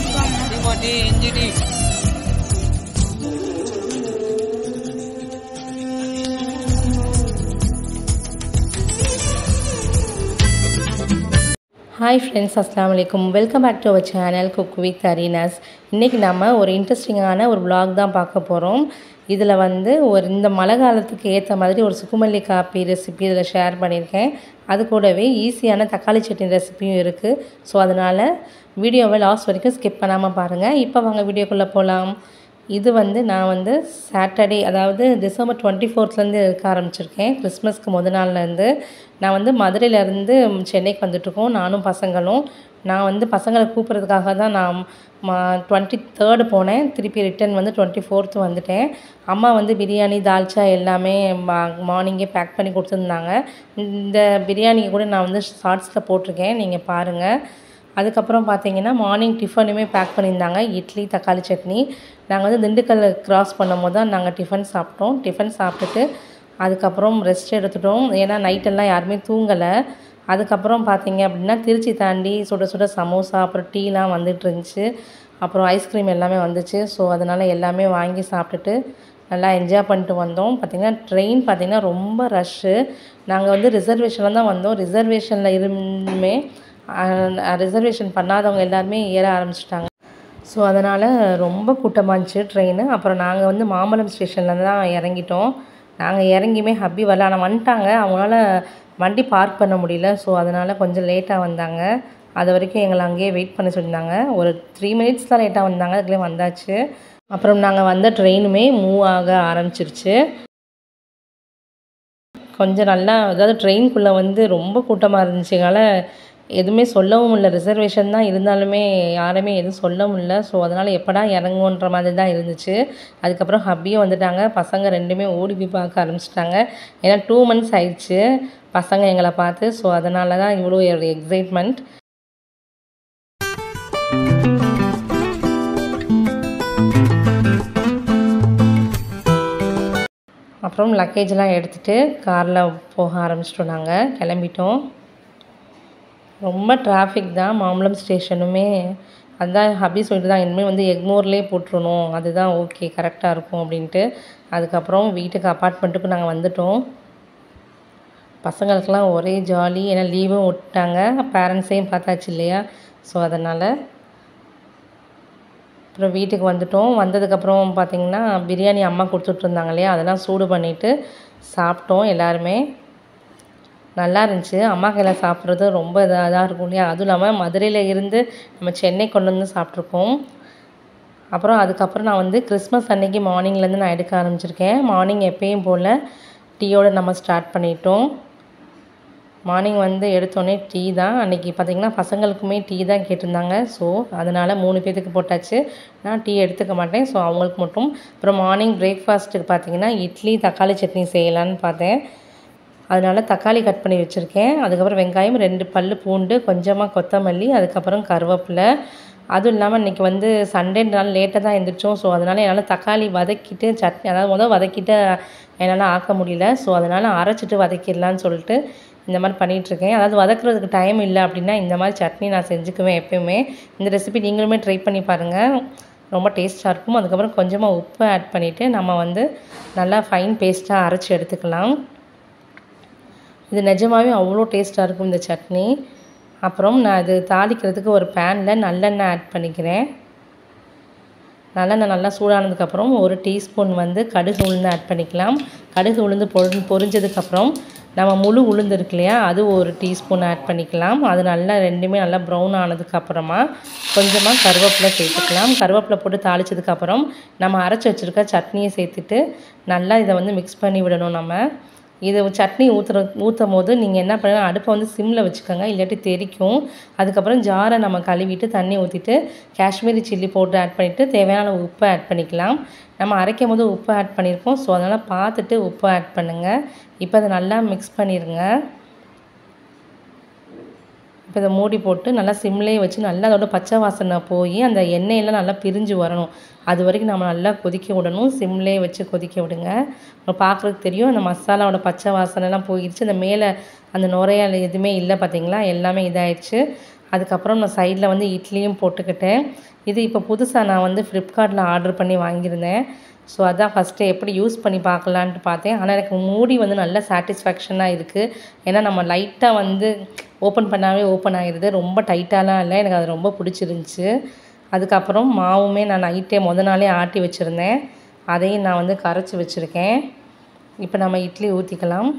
Timothy NGT. Hi friends அஸ்லாம் வலைக்கும் welcome back to our channel cook with Areena's இன்றைக்கி நம்ம ஒரு இன்ட்ரெஸ்டிங்கான ஒரு vlog தான் பார்க்க போகிறோம் இதில் வந்து ஒரு இந்த மழை காலத்துக்கு ஏற்ற மாதிரி ஒரு சுக்குமல்லி காப்பி ரெசிபி இதில் ஷேர் பண்ணியிருக்கேன் அது கூடவே ஈஸியான தக்காளி சட்னி ரெசிபியும் இருக்குது ஸோ அதனால் வீடியோவை லாஸ்ட் வரைக்கும் ஸ்கிப் பண்ணாமல் பாருங்கள் இப்போ வாங்க வீடியோக்குள்ளே போகலாம் இது வந்து நான் வந்து சாட்டர்டே அதாவது டிசம்பர் டுவெண்ட்டி ஃபோர்த்லேருந்து இருக்க ஆரம்பிச்சிருக்கேன் கிறிஸ்மஸ்க்கு முத நாள்லேருந்து நான் வந்து மதுரையிலேருந்து சென்னைக்கு வந்துட்டுருக்கோம் நானும் பசங்களும் நான் வந்து பசங்களை கூப்பிட்றதுக்காக தான் நான் டுவெண்ட்டி தேர்டு போனேன் திருப்பி ரிட்டன் வந்து டுவெண்ட்டி ஃபோர்த்து வந்துட்டேன் அம்மா வந்து பிரியாணி தால்ச்சா எல்லாமே மார்னிங்கே பேக் பண்ணி கொடுத்துருந்தாங்க இந்த பிரியாணியை கூட நான் வந்து ஷார்ட்ஸில் போட்டிருக்கேன் நீங்கள் பாருங்கள் அதுக்கப்புறம் பார்த்தீங்கன்னா மார்னிங் டிஃபனுமே பேக் பண்ணியிருந்தாங்க இட்லி தக்காளி சட்னி நாங்கள் வந்து திண்டுக்கல் கிராஸ் பண்ணும்போது தான் நாங்கள் டிஃபன் சாப்பிட்டோம் டிஃபன் சாப்பிட்டுட்டு அதுக்கப்புறம் ரெஸ்ட் எடுத்துட்டோம் ஏன்னா நைட்டெல்லாம் யாருமே தூங்கலை அதுக்கப்புறம் பார்த்தீங்க அப்படின்னா திருச்சி தாண்டி சுட சுட சமோசா அப்புறம் டீலாம் வந்துட்டு இருந்துச்சு அப்புறம் ஐஸ்கிரீம் எல்லாமே வந்துச்சு ஸோ அதனால் எல்லாமே வாங்கி சாப்பிட்டுட்டு நல்லா என்ஜாய் பண்ணிட்டு வந்தோம் பார்த்திங்கன்னா ட்ரெயின் பார்த்திங்கன்னா ரொம்ப ரஷ்ஷு நாங்கள் வந்து ரிசர்வேஷனில் தான் வந்தோம் ரிசர்வேஷனில் இருந்துமே ரிசர்வேஷன் பண்ணாதவங்க எல்லாருமே ஏற ஆரம்பிச்சிட்டாங்க ஸோ அதனால் ரொம்ப கூட்டமாக இருந்துச்சு ட்ரெயின் அப்புறம் நாங்கள் வந்து மாம்பழம் ஸ்டேஷனில் தான் இறங்கிட்டோம் நாங்கள் இறங்கியுமே ஹப்பி வரல ஆனால் வந்துட்டாங்க அவங்களால வண்டி பார்க் பண்ண முடியல ஸோ அதனால் கொஞ்சம் லேட்டாக வந்தாங்க அது வரைக்கும் எங்களை அங்கேயே வெயிட் பண்ண சொல்லியிருந்தாங்க ஒரு த்ரீ மினிட்ஸ் தான் லேட்டாக வந்தாங்க அதுக்குள்ளே வந்தாச்சு அப்புறம் நாங்கள் வந்த ட்ரெயினுமே மூவ் ஆக ஆரம்பிச்சிருச்சு கொஞ்சம் நல்லா அதாவது ட்ரெயின்குள்ளே வந்து ரொம்ப கூட்டமாக இருந்துச்சுனால எதுவுமே சொல்லவும் இல்லை ரிசர்வேஷன் தான் இருந்தாலுமே யாருமே எதுவும் சொல்ல முடியல ஸோ அதனால் எப்படா இறங்குன்ற மாதிரி தான் இருந்துச்சு அதுக்கப்புறம் ஹப்பியும் வந்துட்டாங்க பசங்க ரெண்டுமே ஓடி போய் பார்க்க ஆரம்பிச்சிட்டாங்க ஏன்னா டூ மந்த்ஸ் ஆயிடுச்சு பசங்க எங்களை பார்த்து ஸோ அதனால தான் இவ்வளோ ஒரு எக்ஸைட்மெண்ட் அப்புறம் லக்கேஜ்லாம் எடுத்துகிட்டு காரில் போக ஆரம்பிச்சிட்டோம் நாங்கள் கிளம்பிட்டோம் ரொம்ப டிராஃபிக் தான் மாம்பழம் ஸ்டேஷனுமே அதுதான் ஹபி சொல்லிட்டு தான் இனிமேல் வந்து எக்மோர்லேயே போட்டுருணும் அதுதான் ஓகே கரெக்டாக இருக்கும் அப்படின்ட்டு அதுக்கப்புறம் வீட்டுக்கு அப்பார்ட்மெண்ட்டுக்கு நாங்கள் வந்துட்டோம் பசங்களுக்கெல்லாம் ஒரே ஜாலி ஏன்னா லீவும் விட்டாங்க பேரண்ட்ஸையும் பார்த்தாச்சு இல்லையா ஸோ அதனால் அப்புறம் வீட்டுக்கு வந்துட்டோம் வந்ததுக்கப்புறம் பார்த்திங்கன்னா பிரியாணி அம்மா கொடுத்துட்ருந்தாங்க இல்லையா அதெல்லாம் சூடு பண்ணிவிட்டு சாப்பிட்டோம் எல்லாருமே நல்லா இருந்துச்சு அம்மா கையில் சாப்பிட்றது ரொம்ப இதாக தான் இருக்கும் இல்லையா அதுவும் இல்லாமல் மதுரையில் இருந்து நம்ம சென்னை கொண்டு வந்து சாப்பிட்ருக்கோம் அப்புறம் அதுக்கப்புறம் நான் வந்து கிறிஸ்மஸ் அன்னைக்கு மார்னிங்லேருந்து நான் எடுக்க ஆரம்பிச்சிருக்கேன் மார்னிங் எப்பயும் போல் டீயோடு நம்ம ஸ்டார்ட் பண்ணிட்டோம் மார்னிங் வந்து எடுத்தோடனே டீ தான் அன்றைக்கி பார்த்திங்கன்னா பசங்களுக்குமே டீ தான் கேட்டிருந்தாங்க ஸோ அதனால் மூணு பேர்த்துக்கு போட்டாச்சு நான் டீ எடுத்துக்க மாட்டேன் ஸோ அவங்களுக்கு மட்டும் அப்புறம் மார்னிங் பிரேக்ஃபாஸ்ட்டுக்கு பார்த்திங்கன்னா இட்லி தக்காளி சட்னி செய்யலான்னு பார்த்தேன் அதனால் தக்காளி கட் பண்ணி வச்சுருக்கேன் அதுக்கப்புறம் வெங்காயம் ரெண்டு பல் பூண்டு கொஞ்சமாக கொத்தமல்லி அதுக்கப்புறம் கருவேப்பிலை அதுவும் இல்லாமல் இன்றைக்கி வந்து சண்டேனால லேட்டாக தான் எழுந்திரிச்சோம் ஸோ அதனால் என்னால் தக்காளி வதக்கிட்டு சட்னி அதாவது முதல் வதக்கிட்டு என்னால் ஆக்க முடியல ஸோ அதனால் அரைச்சிட்டு வதக்கிடலான்னு சொல்லிட்டு இந்த மாதிரி பண்ணிகிட்ருக்கேன் அதாவது வதக்குறதுக்கு டைம் இல்லை அப்படின்னா இந்த மாதிரி சட்னி நான் செஞ்சுக்குவேன் எப்பயுமே இந்த ரெசிபி நீங்களுமே ட்ரை பண்ணி பாருங்கள் ரொம்ப டேஸ்ட்டாக இருக்கும் அதுக்கப்புறம் கொஞ்சமாக உப்பு ஆட் பண்ணிவிட்டு நம்ம வந்து நல்லா ஃபைன் பேஸ்ட்டாக அரைச்சி எடுத்துக்கலாம் இது நிஜமாகவே அவ்வளோ டேஸ்ட்டாக இருக்கும் இந்த சட்னி அப்புறம் நான் இது தாளிக்கிறதுக்கு ஒரு பேனில் நல்லெண்ணெய் ஆட் பண்ணிக்கிறேன் நல்லெண்ணெய் நல்லா சூடானதுக்கப்புறம் ஒரு டீஸ்பூன் வந்து கடுகு உளுந்து ஆட் பண்ணிக்கலாம் கடுகு உளுந்து பொரி பொரிஞ்சதுக்கப்புறம் நம்ம முழு உளுந்து இருக்கு இல்லையா அது ஒரு டீஸ்பூன் ஆட் பண்ணிக்கலாம் அது நல்லா ரெண்டுமே நல்லா ப்ரௌன் ஆனதுக்கப்புறமா கொஞ்சமாக கருவேப்பிலை சேர்த்துக்கலாம் கருவேப்பிலை போட்டு தாளித்ததுக்கப்புறம் நம்ம அரைச்சி வச்சுருக்க சட்னியை சேர்த்துட்டு நல்லா இதை வந்து மிக்ஸ் பண்ணி விடணும் நம்ம இது சட்னி ஊற்றுற ஊற்றும் போது நீங்கள் என்ன பண்ணலாம் அடுப்பை வந்து சிம்மில் வச்சுக்கோங்க இல்லாட்டி தெறிக்கும் அதுக்கப்புறம் ஜாரை நம்ம கழுவிட்டு தண்ணி ஊற்றிட்டு காஷ்மீரி சில்லி போட்டு ஆட் பண்ணிவிட்டு தேவையான உப்பை ஆட் பண்ணிக்கலாம் நம்ம அரைக்கும் போது உப்பு ஆட் பண்ணியிருக்கோம் ஸோ அதனால் பார்த்துட்டு உப்பு ஆட் பண்ணுங்கள் இப்போ அதை நல்லா மிக்ஸ் பண்ணிடுங்க இப்போ இதை மூடி போட்டு நல்லா சிம்லேயே வச்சு நல்லா அதோட பச்சை வாசனை போய் அந்த எண்ணெயெல்லாம் நல்லா பிரிஞ்சு வரணும் அது வரைக்கும் நம்ம நல்லா கொதிக்க விடணும் சிம்லேயே வச்சு கொதிக்க விடுங்க பார்க்குறதுக்கு தெரியும் அந்த மசாலாவோட பச்சை வாசனைலாம் போயிடுச்சு அந்த மேலே அந்த நுரையால் எதுவுமே இல்லை பார்த்தீங்களா எல்லாமே இதாயிடுச்சு அதுக்கப்புறம் நான் சைடில் வந்து இட்லியும் போட்டுக்கிட்டேன் இது இப்போ புதுசாக நான் வந்து ஃப்ளிப்கார்ட்டில் ஆர்டர் பண்ணி வாங்கியிருந்தேன் ஸோ அதான் ஃபஸ்ட்டு எப்படி யூஸ் பண்ணி பார்க்கலான்ட்டு பார்த்தேன் ஆனால் எனக்கு மூடி வந்து நல்ல சாட்டிஸ்ஃபேக்ஷனாக இருக்குது ஏன்னா நம்ம லைட்டாக வந்து ஓப்பன் பண்ணாவே ஓப்பன் ஆகிடுது ரொம்ப டைட்டாலாம் இல்லை எனக்கு அது ரொம்ப பிடிச்சிருந்துச்சி அதுக்கப்புறம் மாவுமே நான் நைட்டே முத நாளே ஆட்டி வச்சுருந்தேன் அதையும் நான் வந்து கரைச்சி வச்சுருக்கேன் இப்போ நம்ம இட்லி ஊற்றிக்கலாம்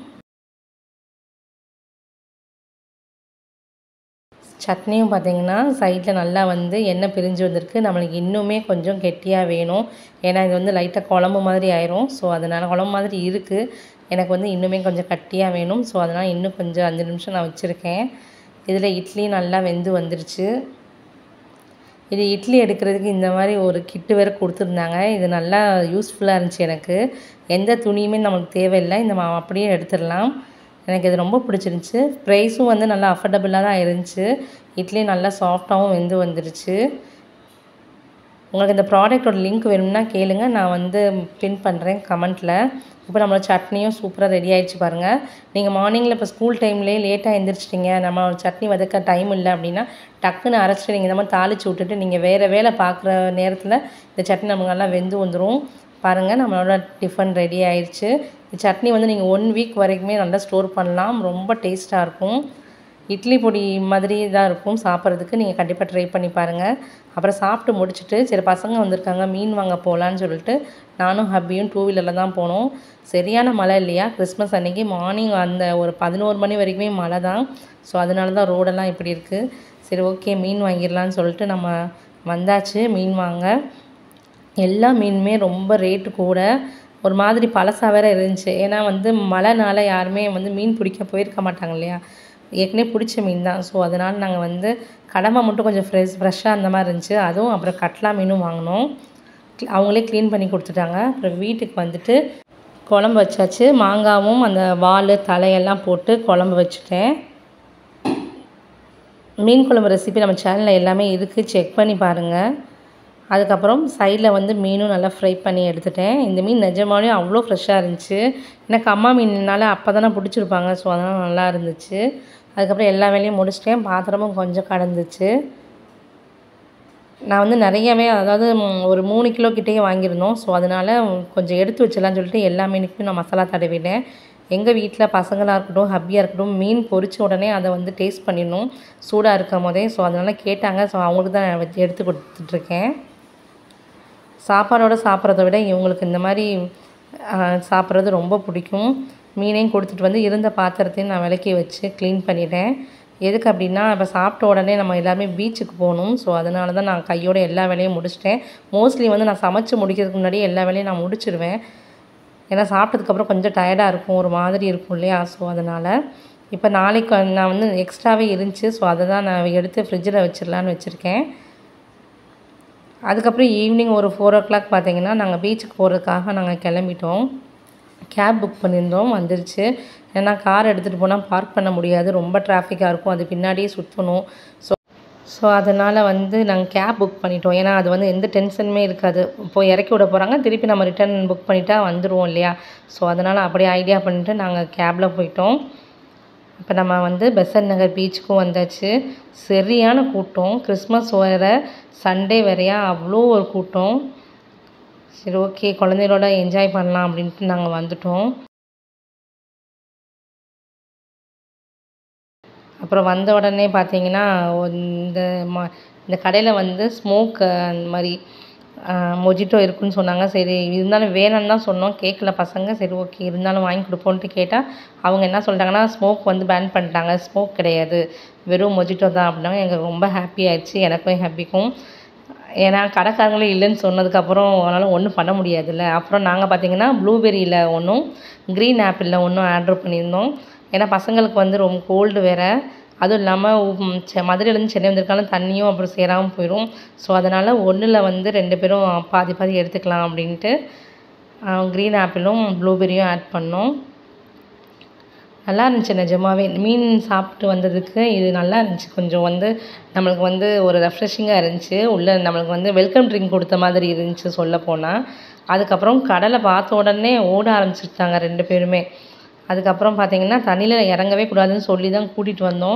சட்னியும் பார்த்திங்கன்னா சைடில் நல்லா வந்து எண்ணெய் பிரிஞ்சு வந்திருக்கு நம்மளுக்கு இன்னுமே கொஞ்சம் கெட்டியாக வேணும் ஏன்னா இது வந்து லைட்டாக குழம்பு மாதிரி ஆயிரும் ஸோ அதனால் குழம்பு மாதிரி இருக்குது எனக்கு வந்து இன்னுமே கொஞ்சம் கட்டியாக வேணும் ஸோ அதனால் இன்னும் கொஞ்சம் அஞ்சு நிமிஷம் நான் வச்சுருக்கேன் இதில் இட்லி நல்லா வெந்து வந்துருச்சு இது இட்லி எடுக்கிறதுக்கு இந்த மாதிரி ஒரு கிட்டு வேறு கொடுத்துருந்தாங்க இது நல்லா யூஸ்ஃபுல்லாக இருந்துச்சு எனக்கு எந்த துணியுமே நமக்கு தேவையில்லை இந்த மாவு அப்படியே எடுத்துடலாம் எனக்கு இது ரொம்ப பிடிச்சிருந்துச்சி ப்ரைஸும் வந்து நல்லா அஃபர்டபுளாக தான் இருந்துச்சு இட்லி நல்லா சாஃப்டாகவும் வெந்து வந்துருச்சு உங்களுக்கு இந்த ப்ராடக்டோட லிங்க் வேணும்னா கேளுங்க நான் வந்து பின் பண்ணுறேன் கமெண்ட்டில் இப்போ நம்மளோட சட்னியும் சூப்பராக ரெடி ஆகிடுச்சு பாருங்கள் நீங்கள் மார்னிங்கில் இப்போ ஸ்கூல் டைம்லேயே லேட்டாக எழுந்திரிச்சிட்டிங்க நம்ம சட்னி வதக்க டைம் இல்லை அப்படின்னா டக்குன்னு அரைச்சிட்டு நீங்கள் இந்த மாதிரி தாளித்து விட்டுட்டு நீங்கள் வேறு வேலை பார்க்குற நேரத்தில் இந்த சட்னி நமக்கு நல்லா வெந்து வந்துடும் பாருங்கள் நம்மளோட டிஃபன் ரெடி ஆயிடுச்சு இந்த சட்னி வந்து நீங்கள் ஒன் வீக் வரைக்குமே நல்லா ஸ்டோர் பண்ணலாம் ரொம்ப டேஸ்ட்டாக இருக்கும் இட்லி பொடி மாதிரி தான் இருக்கும் சாப்பிட்றதுக்கு நீங்கள் கண்டிப்பாக ட்ரை பண்ணி பாருங்கள் அப்புறம் சாப்பிட்டு முடிச்சுட்டு சரி பசங்க வந்திருக்காங்க மீன் வாங்க போகலான்னு சொல்லிட்டு நானும் ஹப்பியும் டூ வீலரில் தான் போனோம் சரியான மழை இல்லையா கிறிஸ்மஸ் அன்றைக்கி மார்னிங் அந்த ஒரு பதினோரு மணி வரைக்குமே மழை தான் ஸோ அதனால தான் ரோடெல்லாம் இப்படி இருக்குது சரி ஓகே மீன் வாங்கிடலான்னு சொல்லிட்டு நம்ம வந்தாச்சு மீன் வாங்க எல்லா மீனுமே ரொம்ப ரேட்டு கூட ஒரு மாதிரி பழசாக வேறு இருந்துச்சு ஏன்னா வந்து மழைனால யாருமே வந்து மீன் பிடிக்க போயிருக்க மாட்டாங்க இல்லையா ஏற்கனவே பிடிச்ச மீன் தான் ஸோ அதனால் நாங்கள் வந்து கடமை மட்டும் கொஞ்சம் ஃப்ரெஷ் ஃப்ரெஷ்ஷாக அந்த மாதிரி இருந்துச்சு அதுவும் அப்புறம் கட்லா மீனும் வாங்கினோம் அவங்களே க்ளீன் பண்ணி கொடுத்துட்டாங்க அப்புறம் வீட்டுக்கு வந்துட்டு குழம்பு வச்சாச்சு மாங்காவும் அந்த வால் தலையெல்லாம் போட்டு குழம்பு வச்சுட்டேன் மீன் குழம்பு ரெசிபி நம்ம சேனலில் எல்லாமே இருக்குது செக் பண்ணி பாருங்கள் அதுக்கப்புறம் சைடில் வந்து மீனும் நல்லா ஃப்ரை பண்ணி எடுத்துட்டேன் இந்த மீன் நிஜமாலே அவ்வளோ ஃப்ரெஷ்ஷாக இருந்துச்சு எனக்கு அம்மா மீன்னால அப்போ தானே பிடிச்சிருப்பாங்க ஸோ அதனால் நல்லா இருந்துச்சு அதுக்கப்புறம் எல்லா வேலையும் முடிச்சிட்டேன் பாத்திரமும் கொஞ்சம் கடந்துச்சு நான் வந்து நிறையவே அதாவது ஒரு மூணு கிலோ கிட்டேயே வாங்கியிருந்தோம் ஸோ அதனால் கொஞ்சம் எடுத்து வச்சிடலான்னு சொல்லிட்டு எல்லா மீனுக்குமே நான் மசாலா தடவிட்டேன் எங்கள் வீட்டில் பசங்களாக இருக்கட்டும் ஹப்பியாக இருக்கட்டும் மீன் பொரிச்ச உடனே அதை வந்து டேஸ்ட் பண்ணிடணும் சூடாக இருக்கும் போதே ஸோ அதனால் கேட்டாங்க ஸோ அவங்களுக்கு தான் நான் வச்சு எடுத்து கொடுத்துட்ருக்கேன் சாப்பாடோடு சாப்பிட்றத விட இவங்களுக்கு இந்த மாதிரி சாப்பிட்றது ரொம்ப பிடிக்கும் மீனையும் கொடுத்துட்டு வந்து இருந்த பாத்திரத்தையும் நான் விளக்கி வச்சு க்ளீன் பண்ணிட்டேன் எதுக்கு அப்படின்னா இப்போ சாப்பிட்ட உடனே நம்ம எல்லாருமே பீச்சுக்கு போகணும் ஸோ அதனால தான் நான் கையோட எல்லா வேலையும் முடிச்சிட்டேன் மோஸ்ட்லி வந்து நான் சமைச்சு முடிக்கிறதுக்கு முன்னாடி எல்லா வேலையும் நான் முடிச்சிடுவேன் ஏன்னா சாப்பிட்டதுக்கப்புறம் கொஞ்சம் டயர்டாக இருக்கும் ஒரு மாதிரி இருக்கும் இல்லையா ஸோ அதனால் இப்போ நாளைக்கு நான் வந்து எக்ஸ்ட்ராவே இருந்துச்சு ஸோ அதை தான் நான் எடுத்து ஃப்ரிட்ஜில் வச்சிடலான்னு வச்சுருக்கேன் அதுக்கப்புறம் ஈவினிங் ஒரு ஃபோர் ஓ கிளாக் பார்த்தீங்கன்னா நாங்கள் பீச்சுக்கு போகிறதுக்காக நாங்கள் கிளம்பிட்டோம் கேப் புக் பண்ணியிருந்தோம் வந்துருச்சு ஏன்னா கார் எடுத்துகிட்டு போனால் பார்க் பண்ண முடியாது ரொம்ப டிராஃபிக்காக இருக்கும் அது பின்னாடியே சுற்றணும் ஸோ ஸோ அதனால் வந்து நாங்கள் கேப் புக் பண்ணிட்டோம் ஏன்னா அது வந்து எந்த டென்ஷனுமே இருக்காது இப்போ இறக்கி விட போகிறாங்க திருப்பி நம்ம ரிட்டர்ன் புக் பண்ணிட்டா வந்துடுவோம் இல்லையா ஸோ அதனால் அப்படியே ஐடியா பண்ணிட்டு நாங்கள் கேபில் போயிட்டோம் இப்போ நம்ம வந்து பெசன் நகர் பீச்சுக்கும் வந்தாச்சு சரியான கூட்டம் கிறிஸ்மஸ் வேறு சண்டே வேறையா அவ்வளோ ஒரு கூட்டம் சரி ஓகே குழந்தைகளோட என்ஜாய் பண்ணலாம் அப்படின்ட்டு நாங்கள் வந்துட்டோம் அப்புறம் வந்த உடனே பார்த்தீங்கன்னா இந்த ம இந்த கடையில் வந்து ஸ்மோக் அந்த மாதிரி மொஜிட்டோ இருக்குன்னு சொன்னாங்க சரி இருந்தாலும் வேணும்னு தான் சொன்னோம் கேட்கல பசங்க சரி ஓகே இருந்தாலும் வாங்கி கொடுப்போன்ட்டு கேட்டால் அவங்க என்ன சொல்லிட்டாங்கன்னா ஸ்மோக் வந்து பேன் பண்ணிட்டாங்க ஸ்மோக் கிடையாது வெறும் மொஜிட்டோ தான் அப்படின்னாங்க எங்களுக்கு ரொம்ப ஹாப்பி ஆயிடுச்சு எனக்கும் ஹாப்பிக்கும் ஏன்னா கடைக்காரங்களே இல்லைன்னு சொன்னதுக்கப்புறம் அதனால் ஒன்றும் பண்ண முடியாதுல்ல அப்புறம் நாங்கள் பார்த்தீங்கன்னா ப்ளூபெரியில் ஒன்றும் க்ரீன் ஆப்பிளில் ஒன்றும் ஆர்டர் பண்ணியிருந்தோம் ஏன்னா பசங்களுக்கு வந்து ரொம்ப கோல்டு வேறு அதுவும் இல்லாமல் செ மதுரையிலேருந்து சென்னை வந்திருக்காலும் தண்ணியும் அப்புறம் சேராமல் போயிடும் ஸோ அதனால் ஒன்றில் வந்து ரெண்டு பேரும் பாதி பாதி எடுத்துக்கலாம் அப்படின்ட்டு க்ரீன் ஆப்பிளும் ப்ளூபெரியும் ஆட் பண்ணோம் நல்லா இருந்துச்சு நிஜமாவே மீன் சாப்பிட்டு வந்ததுக்கு இது நல்லா இருந்துச்சு கொஞ்சம் வந்து நம்மளுக்கு வந்து ஒரு ரெஃப்ரெஷிங்காக இருந்துச்சு உள்ளே நம்மளுக்கு வந்து வெல்கம் ட்ரிங்க் கொடுத்த மாதிரி இருந்துச்சு சொல்லப்போனால் அதுக்கப்புறம் கடலை பார்த்த உடனே ஓட ஆரம்பிச்சிட்டாங்க ரெண்டு பேருமே அதுக்கப்புறம் பார்த்தீங்கன்னா தண்ணியில் இறங்கவே கூடாதுன்னு சொல்லி தான் கூட்டிகிட்டு வந்தோம்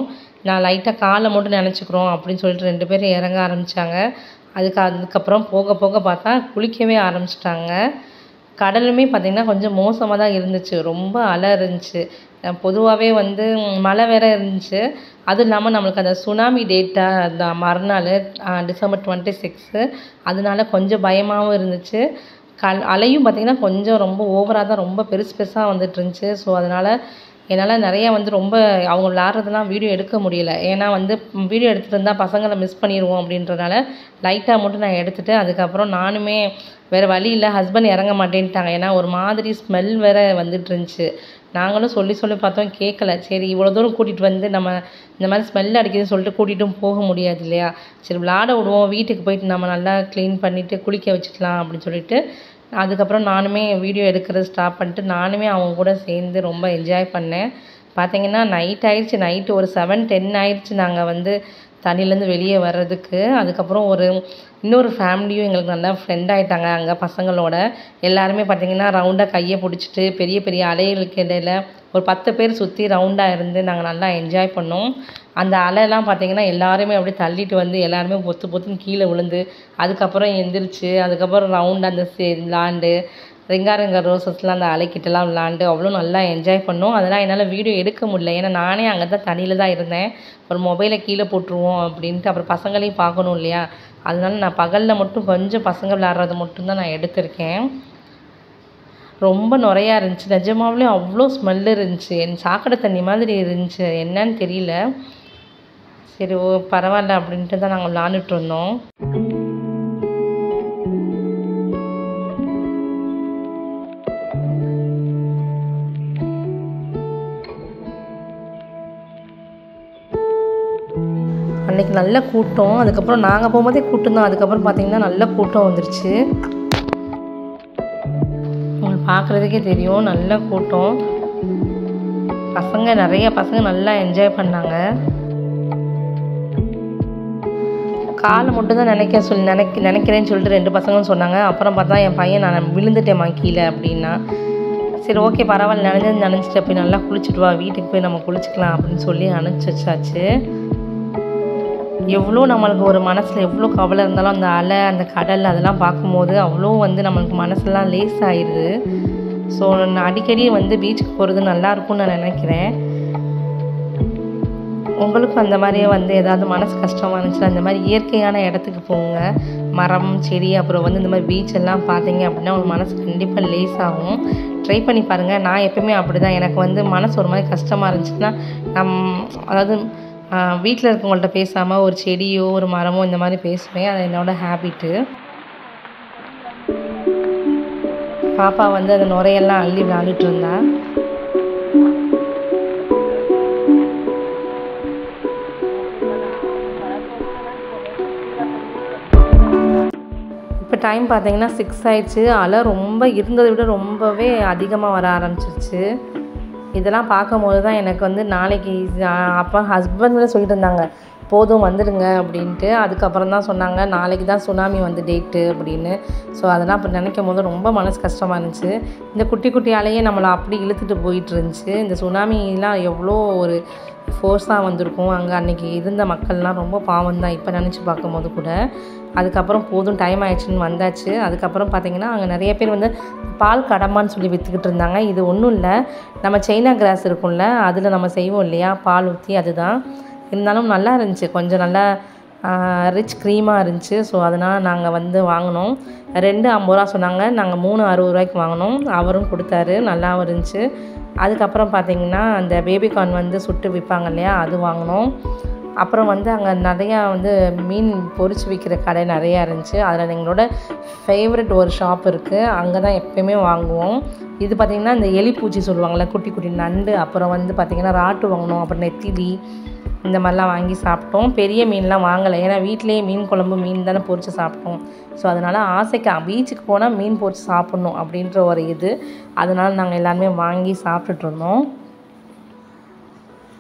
நான் லைட்டாக காலை மட்டும் நினச்சிக்கிறோம் அப்படின்னு சொல்லிட்டு ரெண்டு பேரும் இறங்க ஆரம்பித்தாங்க அதுக்கு அதுக்கப்புறம் போக போக பார்த்தா குளிக்கவே ஆரம்பிச்சிட்டாங்க கடலுமே பார்த்திங்கன்னா கொஞ்சம் மோசமாக தான் இருந்துச்சு ரொம்ப அலை இருந்துச்சு பொதுவாகவே வந்து மழை வேற இருந்துச்சு அதுவும் இல்லாமல் நம்மளுக்கு அந்த சுனாமி டேட்டா அந்த மறுநாள் டிசம்பர் டுவெண்ட்டி சிக்ஸு அதனால கொஞ்சம் பயமாகவும் இருந்துச்சு கல் அலையும் பார்த்திங்கன்னா கொஞ்சம் ரொம்ப ஓவராக தான் ரொம்ப பெருசு பெருசாக வந்துட்டு இருந்துச்சு ஸோ அதனால் என்னால் நிறைய வந்து ரொம்ப அவங்க விளாட்றதெல்லாம் வீடியோ எடுக்க முடியல ஏன்னா வந்து வீடியோ எடுத்துகிட்டு இருந்தால் பசங்களை மிஸ் பண்ணிடுவோம் அப்படின்றனால லைட்டாக மட்டும் நான் எடுத்துகிட்டு அதுக்கப்புறம் நானுமே வேறு வழி இல்லை ஹஸ்பண்ட் இறங்க மாட்டேன்ட்டாங்க ஏன்னா ஒரு மாதிரி ஸ்மெல் வேறு வந்துட்டு இருந்துச்சு நாங்களும் சொல்லி சொல்லி பார்த்தோம் கேட்கல சரி இவ்வளோ தூரம் கூட்டிகிட்டு வந்து நம்ம இந்த மாதிரி ஸ்மெல் அடிக்குதுன்னு சொல்லிட்டு கூட்டிகிட்டும் போக முடியாது இல்லையா சரி விளாட விடுவோம் வீட்டுக்கு போயிட்டு நம்ம நல்லா க்ளீன் பண்ணிவிட்டு குளிக்க வச்சுக்கலாம் அப்படின்னு சொல்லிட்டு அதுக்கப்புறம் நானுமே வீடியோ எடுக்கிறது ஸ்டாப் பண்ணிட்டு நானுமே அவங்க கூட சேர்ந்து ரொம்ப என்ஜாய் பண்ணேன் பார்த்தீங்கன்னா நைட் ஆயிடுச்சு நைட்டு ஒரு செவன் டென் ஆயிடுச்சு நாங்கள் வந்து தண்ணியிலேருந்து வெளியே வர்றதுக்கு அதுக்கப்புறம் ஒரு இன்னொரு ஃபேமிலியும் எங்களுக்கு நல்லா ஃப்ரெண்ட் ஆகிட்டாங்க அங்கே பசங்களோட எல்லாருமே பார்த்திங்கன்னா ரவுண்டாக கையை பிடிச்சிட்டு பெரிய பெரிய அலைகளுக்கு இடையில ஒரு பத்து பேர் சுற்றி ரவுண்டாக இருந்து நாங்கள் நல்லா என்ஜாய் பண்ணோம் அந்த அலைலாம் பார்த்திங்கன்னா எல்லாருமே அப்படியே தள்ளிட்டு வந்து எல்லாருமே பொத்து பொத்துன்னு கீழே விழுந்து அதுக்கப்புறம் எந்திரிச்சு அதுக்கப்புறம் ரவுண்டாக அந்த சே விளாண்டு ரெங்காரெங்க ரோசஸ்லாம் அந்த அலைக்கிட்டலாம் விளாண்டு அவ்வளோ நல்லா என்ஜாய் பண்ணோம் அதெல்லாம் என்னால் வீடியோ எடுக்க முடியல ஏன்னா நானே அங்கே தான் தண்ணியில் தான் இருந்தேன் ஒரு மொபைலை கீழே போட்டுருவோம் அப்படின்ட்டு அப்புறம் பசங்களையும் பார்க்கணும் இல்லையா அதனால நான் பகலில் மட்டும் கொஞ்சம் பசங்க விளாட்றது மட்டும்தான் நான் எடுத்திருக்கேன் ரொம்ப நுரையா இருந்துச்சு நிஜமாவே அவ்வளோ ஸ்மெல் இருந்துச்சு என் சாக்கடை தண்ணி மாதிரி இருந்துச்சு என்னன்னு தெரியல சரி ஓ பரவாயில்ல அப்படின்ட்டு தான் நாங்கள் விளாண்டுட்டு இருந்தோம் அன்னைக்கு நல்ல கூட்டம் அதுக்கப்புறம் நாங்கள் போகும்போதே கூட்டம் தான் அதுக்கப்புறம் பார்த்தீங்கன்னா நல்ல கூட்டம் வந்துருச்சு உங்களுக்கு பார்க்குறதுக்கே தெரியும் நல்ல கூட்டம் பசங்க நிறைய பசங்க நல்லா என்ஜாய் பண்ணாங்க காலை மட்டும் தான் நினைக்க சொல்லி நினைக்க நினைக்கிறேன்னு சொல்லிட்டு ரெண்டு பசங்களும் சொன்னாங்க அப்புறம் பார்த்தா என் பையன் நான் விழுந்துட்டேம்மா கீழே அப்படின்னா சரி ஓகே பரவாயில்ல நினைஞ்சது நினச்சிட்டு போய் நல்லா குளிச்சுட்டு வா வீட்டுக்கு போய் நம்ம குளிச்சுக்கலாம் அப்படின்னு சொல்லி அனுப்பிச்சி வச்சாச்சு எவ்வளோ நம்மளுக்கு ஒரு மனசில் எவ்வளோ கவலை இருந்தாலும் அந்த அலை அந்த கடல் அதெல்லாம் பார்க்கும்போது அவ்வளோ வந்து நம்மளுக்கு மனசெல்லாம் லேஸ் ஆயிடுது ஸோ நான் அடிக்கடி வந்து பீச்சுக்கு போகிறது நல்லா இருக்கும்னு நான் நினைக்கிறேன் உங்களுக்கும் அந்த மாதிரியே வந்து ஏதாவது மனசு கஷ்டமாக இருந்துச்சுன்னா இந்த மாதிரி இயற்கையான இடத்துக்கு போங்க மரம் செடி அப்புறம் வந்து இந்த மாதிரி பீச் எல்லாம் பார்த்தீங்க அப்படின்னா உங்கள் மனசு கண்டிப்பாக லேஸ் ஆகும் ட்ரை பண்ணி பாருங்கள் நான் எப்பவுமே அப்படி தான் எனக்கு வந்து மனசு ஒரு மாதிரி கஷ்டமாக இருந்துச்சுன்னா நம் அதாவது வீட்டில் இருக்கவங்கள்ட்ட பேசாமல் ஒரு செடியோ ஒரு மரமோ இந்த மாதிரி பேசுவேன் அது என்னோடய ஹேபிட்டு பாப்பா வந்து அந்த நுரையெல்லாம் அள்ளி விளாண்டுட்டு இருந்தா இப்போ டைம் பார்த்தீங்கன்னா சிக்ஸ் ஆயிடுச்சு அலை ரொம்ப இருந்ததை விட ரொம்பவே அதிகமாக வர ஆரம்பிச்சிருச்சு இதெல்லாம் பார்க்கும்போது தான் எனக்கு வந்து நாளைக்கு அப்போ ஹஸ்பண்ட் கூட சொல்லிட்டு இருந்தாங்க போதும் வந்துடுங்க அப்படின்ட்டு அதுக்கப்புறம் தான் சொன்னாங்க நாளைக்கு தான் சுனாமி வந்து டேட்டு அப்படின்னு ஸோ அதெல்லாம் இப்போ நினைக்கும் போது ரொம்ப மனசு கஷ்டமாக இருந்துச்சு இந்த குட்டி குட்டி அலையே நம்மளை அப்படி இழுத்துட்டு போயிட்டு இருந்துச்சு இந்த சுனாமிலாம் எவ்வளோ ஒரு ஃபோர்ஸாக வந்திருக்கும் அங்கே அன்றைக்கி இருந்த மக்கள்லாம் ரொம்ப பாவம் தான் இப்போ நினச்சி பார்க்கும்போது கூட அதுக்கப்புறம் போதும் டைம் ஆயிடுச்சுன்னு வந்தாச்சு அதுக்கப்புறம் பார்த்திங்கன்னா அங்கே நிறைய பேர் வந்து பால் கடம்பான்னு சொல்லி விற்றுக்கிட்டு இருந்தாங்க இது ஒன்றும் இல்லை நம்ம சைனா கிராஸ் இருக்கும்ல அதில் நம்ம செய்வோம் இல்லையா பால் ஊற்றி அதுதான் இருந்தாலும் நல்லா இருந்துச்சு கொஞ்சம் நல்லா ரிச் க்ரீமாக இருந்துச்சு ஸோ அதனால் நாங்கள் வந்து வாங்கினோம் ரெண்டு ஐம்பது ரூபா சொன்னாங்க நாங்கள் மூணு அறுபது ரூபாய்க்கு வாங்கினோம் அவரும் கொடுத்தாரு நல்லாவும் இருந்துச்சு அதுக்கப்புறம் பார்த்திங்கன்னா அந்த பேபிகார்ன் வந்து சுட்டு விற்பாங்க இல்லையா அது வாங்கினோம் அப்புறம் வந்து அங்கே நிறையா வந்து மீன் பொரிச்சு விற்கிற கடை நிறையா இருந்துச்சு அதில் எங்களோட ஃபேவரட் ஒரு ஷாப் இருக்குது அங்கே தான் எப்பயுமே வாங்குவோம் இது பார்த்திங்கன்னா இந்த எலிப்பூச்சி சொல்லுவாங்கள்ல குட்டி குட்டி நண்டு அப்புறம் வந்து பார்த்திங்கன்னா ராட்டு வாங்கினோம் அப்புறம் நெத்திலி இந்த மாதிரிலாம் வாங்கி சாப்பிட்டோம் பெரிய மீன்லாம் வாங்கலை ஏன்னா வீட்டிலேயே மீன் குழம்பு மீன் தானே பொரித்து சாப்பிட்டோம் ஸோ அதனால் ஆசைக்கு பீச்சுக்கு போனால் மீன் பொரித்து சாப்பிட்ணும் அப்படின்ற ஒரு இது அதனால் நாங்கள் எல்லாருமே வாங்கி சாப்பிட்டுட்டு இருந்தோம்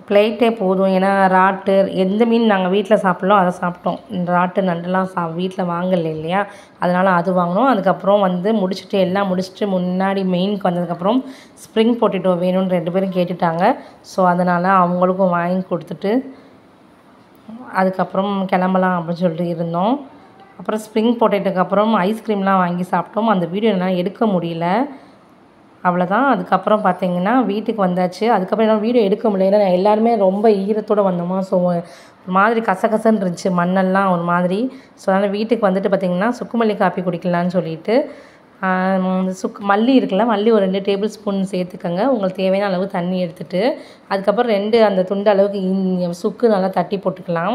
பிளேட்டே போதும் ஏன்னா ராட்டு எந்த மீன் நாங்கள் வீட்டில் சாப்பிட்லோ அதை சாப்பிட்டோம் இந்த ராட்டு நண்டுலாம் சா வீட்டில் வாங்கலை இல்லையா அதனால் அது வாங்கினோம் அதுக்கப்புறம் வந்து முடிச்சுட்டு எல்லாம் முடிச்சுட்டு முன்னாடி மெயினுக்கு வந்ததுக்கப்புறம் ஸ்ப்ரிங் பொட்டேட்டோ வேணும்னு ரெண்டு பேரும் கேட்டுட்டாங்க ஸோ அதனால் அவங்களுக்கும் வாங்கி கொடுத்துட்டு அதுக்கப்புறம் கிளம்பலாம் அப்படின்னு சொல்லிட்டு இருந்தோம் அப்புறம் ஸ்ப்ரிங் பொட்டேட்டோக்கு அப்புறம் ஐஸ்கிரீம்லாம் வாங்கி சாப்பிட்டோம் அந்த வீடியோ என்னால் எடுக்க முடியல அவ்வளோதான் அதுக்கப்புறம் பார்த்தீங்கன்னா வீட்டுக்கு வந்தாச்சு அதுக்கப்புறம் என்னால் வீடியோ எடுக்க முடியல ஏன்னா எல்லாருமே ரொம்ப ஈரத்தோடு வந்தோமா ஸோ ஒரு மாதிரி கசகசன்னு இருந்துச்சு மண்ணெல்லாம் ஒரு மாதிரி ஸோ அதனால் வீட்டுக்கு வந்துட்டு பார்த்திங்கன்னா சுக்குமல்லி காப்பி குடிக்கலான்னு சொல்லிட்டு சுக்கு மல்லி இருக்குல்ல மல்லி ஒரு ரெண்டு டேபிள் ஸ்பூன் சேர்த்துக்கோங்க உங்களுக்கு தேவையான அளவு தண்ணி எடுத்துகிட்டு அதுக்கப்புறம் ரெண்டு அந்த துண்டு அளவுக்கு இன் சுக்கு நல்லா தட்டி போட்டுக்கலாம்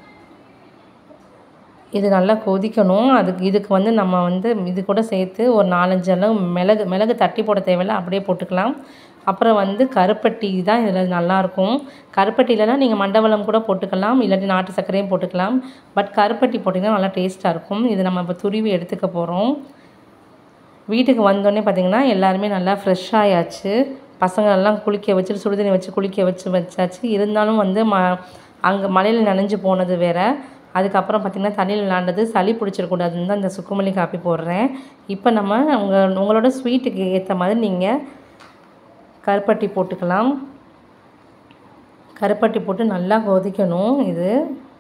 இது நல்லா கொதிக்கணும் அதுக்கு இதுக்கு வந்து நம்ம வந்து இது கூட சேர்த்து ஒரு நாலஞ்சு அளவு மிளகு மிளகு தட்டி போட தேவையில்ல அப்படியே போட்டுக்கலாம் அப்புறம் வந்து கருப்பட்டி தான் இதில் நல்லாயிருக்கும் கருப்பட்டி இல்லைனா நீங்கள் மண்டவளம் கூட போட்டுக்கலாம் இல்லாட்டி நாட்டு சர்க்கரையும் போட்டுக்கலாம் பட் கருப்பட்டி போட்டிங்கன்னா நல்லா டேஸ்ட்டாக இருக்கும் இது நம்ம இப்போ துருவி எடுத்துக்க போகிறோம் வீட்டுக்கு வந்தோடனே பார்த்திங்கன்னா எல்லாருமே நல்லா ஃப்ரெஷ் ஆயாச்சு பசங்களெல்லாம் குளிக்க வச்சுட்டு சுடுதண்ணி வச்சு குளிக்க வச்சு வச்சாச்சு இருந்தாலும் வந்து ம அங்கே மலையில் நனைஞ்சு போனது வேறு அதுக்கப்புறம் பார்த்திங்கன்னா தண்ணியில் விளாண்டது சளி பிடிச்சிடக்கூடாதுன்னு தான் இந்த சுக்குமல்லி காப்பி போடுறேன் இப்போ நம்ம உங்கள் உங்களோட ஸ்வீட்டுக்கு ஏற்ற மாதிரி நீங்கள் கருப்பட்டி போட்டுக்கலாம் கருப்பட்டி போட்டு நல்லா கொதிக்கணும் இது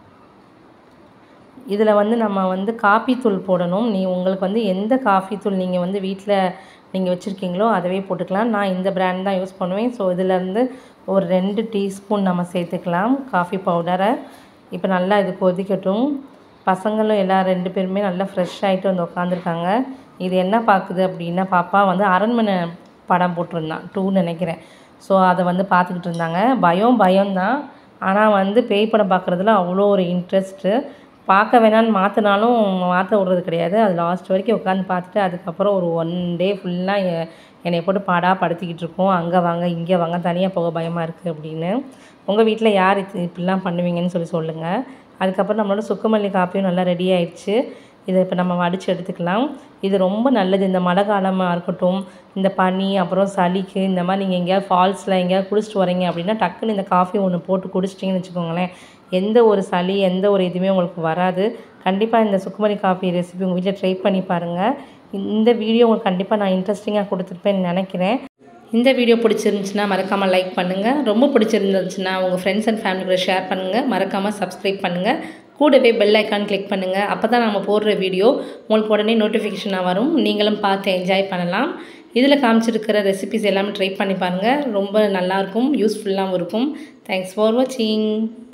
இதில் வந்து நம்ம வந்து காப்பி தூள் போடணும் நீ உங்களுக்கு வந்து எந்த காஃபி தூள் நீங்கள் வந்து வீட்டில் நீங்கள் வச்சுருக்கீங்களோ அதவே போட்டுக்கலாம் நான் இந்த பிராண்ட் தான் யூஸ் பண்ணுவேன் ஸோ இதிலேருந்து ஒரு ரெண்டு டீஸ்பூன் நம்ம சேர்த்துக்கலாம் காஃபி பவுடரை இப்போ நல்லா இது கொதிக்கட்டும் பசங்களும் எல்லா ரெண்டு பேருமே நல்லா ஃப்ரெஷ் ஆகிட்டு வந்து உட்காந்துருக்காங்க இது என்ன பார்க்குது அப்படின்னா பாப்பா வந்து அரண்மனை படம் போட்டிருந்தான் டூன்னு நினைக்கிறேன் ஸோ அதை வந்து பார்த்துக்கிட்டு இருந்தாங்க பயம் பயம்தான் ஆனால் வந்து பேய் படம் பார்க்குறதுல அவ்வளோ ஒரு இன்ட்ரெஸ்ட்டு பார்க்க வேணான்னு மாற்றினாலும் மாற்ற விட்றது கிடையாது அது லாஸ்ட் வரைக்கும் உட்காந்து பார்த்துட்டு அதுக்கப்புறம் ஒரு ஒன் டே ஃபுல்லாக என்னை போட்டு பாடாக படுத்திக்கிட்டு இருக்கோம் அங்கே வாங்க இங்கே வாங்க தனியாக போக பயமாக இருக்குது அப்படின்னு உங்கள் வீட்டில் யார் இது இப்படிலாம் பண்ணுவீங்கன்னு சொல்லி சொல்லுங்கள் அதுக்கப்புறம் நம்மளோட சுக்குமல்லி காப்பியும் நல்லா ரெடி ஆயிடுச்சு இதை இப்போ நம்ம வடித்து எடுத்துக்கலாம் இது ரொம்ப நல்லது இந்த மழை காலமாக இருக்கட்டும் இந்த பனி அப்புறம் சளிக்கு இந்த மாதிரி நீங்கள் எங்கேயாவது ஃபால்ஸில் எங்கேயாவது குளிச்சுட்டு வரீங்க அப்படின்னா டக்குன்னு இந்த காஃபி ஒன்று போட்டு குடிச்சிட்டிங்கன்னு வச்சுக்கோங்களேன் எந்த ஒரு சளி எந்த ஒரு இதுவுமே உங்களுக்கு வராது கண்டிப்பாக இந்த சுக்குமல்லி காஃபி ரெசிபி உங்கள் வீட்டில் ட்ரை பண்ணி பாருங்கள் இந்த வீடியோ உங்களுக்கு கண்டிப்பாக நான் இன்ட்ரெஸ்டிங்காக கொடுத்துருப்பேன்னு நினைக்கிறேன் இந்த வீடியோ பிடிச்சிருந்துச்சுன்னா மறக்காமல் லைக் பண்ணுங்கள் ரொம்ப பிடிச்சிருந்துச்சுன்னா உங்கள் ஃப்ரெண்ட்ஸ் அண்ட் ஃபேமிலி கூட ஷேர் பண்ணுங்கள் மறக்காமல் சப்ஸ்கிரைப் பண்ணுங்கள் கூடவே பெல் ஐக்கான் கிளிக் பண்ணுங்கள் அப்போ தான் நம்ம போடுற வீடியோ உங்களுக்கு உடனே நோட்டிஃபிகேஷனாக வரும் நீங்களும் பார்த்து என்ஜாய் பண்ணலாம் இதில் காமிச்சிருக்கிற ரெசிபிஸ் எல்லாமே ட்ரை பண்ணி பாருங்கள் ரொம்ப நல்லாயிருக்கும் யூஸ்ஃபுல்லாகவும் இருக்கும் தேங்க்ஸ் ஃபார் வாட்சிங்